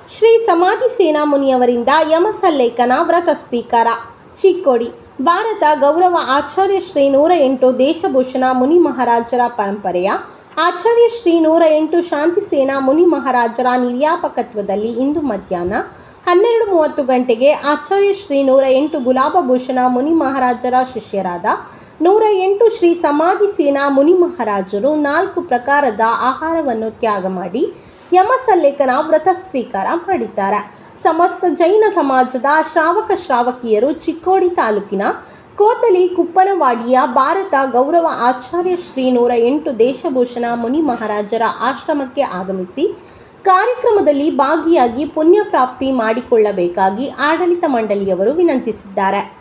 ಶ್ರೀ ಸಮಾಧಿ ಸೇನಾ ಮುನಿಯವರಿಂದ ಯಮಸಲ್ಲೇಖನ ವ್ರತ ಸ್ವೀಕಾರ ಚಿಕ್ಕೋಡಿ ಭಾರತ ಗೌರವ ಆಚಾರ್ಯ ಶ್ರೀ ನೂರ ಎಂಟು ದೇಶಭೂಷಣ ಮುನಿ ಮಹಾರಾಜರ ಪರಂಪರೆಯ ಆಚಾರ್ಯ ಶ್ರೀ ನೂರ ಎಂಟು ಶಾಂತಿ ಸೇನಾ ಮುನಿ ಮಹಾರಾಜರ ನಿರ್ಯಾಪಕತ್ವದಲ್ಲಿ ಇಂದು ಮಧ್ಯಾಹ್ನ ಹನ್ನೆರಡು ಮೂವತ್ತು ಗಂಟೆಗೆ ಆಚಾರ್ಯ ಶ್ರೀ ನೂರ ಎಂಟು ಗುಲಾಬಭೂಷಣ ಮುನಿ ಮಹಾರಾಜರ ಶಿಷ್ಯರಾದ ನೂರ ಎಂಟು ಶ್ರೀ ಸಮಾಧಿ ಸೇನಾ ಮುನಿ ಮಹಾರಾಜರು ನಾಲ್ಕು ಪ್ರಕಾರದ ಆಹಾರವನ್ನು ತ್ಯಾಗ ಮಾಡಿ ಯಮಸಲ್ಲೇಖನ ವ್ರತ ಸ್ವೀಕಾರ ಮಾಡಿದ್ದಾರೆ ಸಮಸ್ತ ಜೈನ ಸಮಾಜದ ಶ್ರಾವಕ ಶ್ರಾವಕಿಯರು ಚಿಕ್ಕೋಡಿ ತಾಲೂಕಿನ ಕೋತಲಿ ಕುಪ್ಪನವಾಡಿಯ ಭಾರತ ಗೌರವ ಆಚಾರ್ಯ ಶ್ರೀ ನೂರ ಎಂಟು ದೇಶಭೂಷಣ ಮುನಿ ಮಹಾರಾಜರ ಆಶ್ರಮಕ್ಕೆ ಆಗಮಿಸಿ ಕಾರ್ಯಕ್ರಮದಲ್ಲಿ ಭಾಗಿಯಾಗಿ ಪುಣ್ಯ ಪ್ರಾಪ್ತಿ ಮಾಡಿಕೊಳ್ಳಬೇಕಾಗಿ ಆಡಳಿತ ಮಂಡಳಿಯವರು ವಿನಂತಿಸಿದ್ದಾರೆ